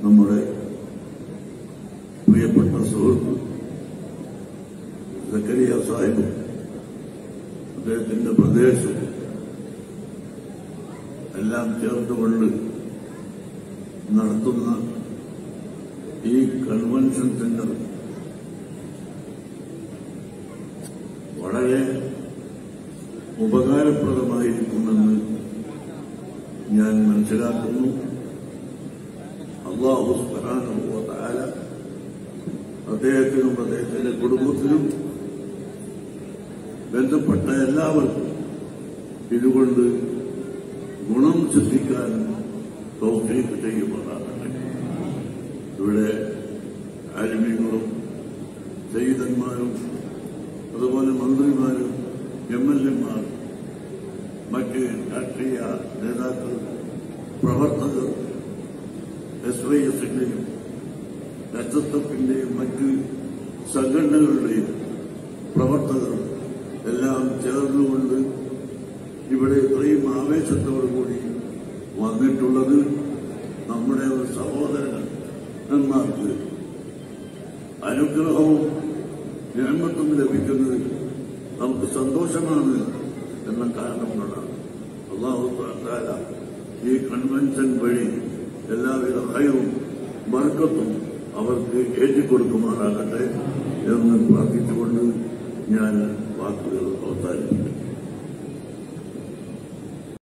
നമ്മുടെ പ്രിയപ്പെട്ട സുഹൃത്ത് സക്കരിയ സാഹിബും അദ്ദേഹത്തിന്റെ പ്രദേശവും എല്ലാം ചേർത്തുകൊണ്ട് നടത്തുന്ന ഈ കൺവെൻഷൻ സെന്റർ വളരെ ഉപകാരപ്രദമായിരിക്കുമെന്ന് ഞാൻ മനസ്സിലാക്കുന്നു അള്ളാഹു സുബ്ഹാനഹു താല അദ്ദേഹത്തിനും അദ്ദേഹത്തിന്റെ കുടുംബത്തിനും ബന്ധപ്പെട്ട എല്ലാവർക്കും ഇതുകൊണ്ട് ഗുണം സിദ്ധിക്കാൻ തൗഫീഖ് ചെയ്യുമാറാകട്ടെ ഇവിടെ ആലിമ്യങ്ങളും ചെയ്തന്മാരും അതുപോലെ മന്ത്രിമാരും എം എൽ എമാർ മറ്റ് രാഷ്ട്രീയ നേതാക്കൾ പ്രവർത്തകർ എസ് വൈ എസിന്റെയും എസ് എസ് എഫിന്റെയും മറ്റ് സംഘടനകളുടെയും പ്രവർത്തകർ എല്ലാം ചേർന്നുകൊണ്ട് ഇവിടെ ഇത്രയും ആവേശത്തോടുകൂടി വന്നിട്ടുള്ളത് നമ്മുടെ ഒരു സഹോദരന്മാർക്ക് അനുഗ്രഹവും ഞാമത്തും ലഭിക്കുന്നത് നമുക്ക് സന്തോഷമാണ് എന്ന കാരണം കൊണ്ടാണ് അള്ളാഹു താല ഈ കൺവെൻഷൻ വഴി എല്ലാവിധ ഹയവും ബർക്കത്തും അവർക്ക് ഏറ്റിക്കൊടുക്കുമാറാകട്ടെ എന്ന് പ്രാർത്ഥിച്ചുകൊണ്ട് ഞാൻ വാക്കുകൾ അവസാനിപ്പിക്കും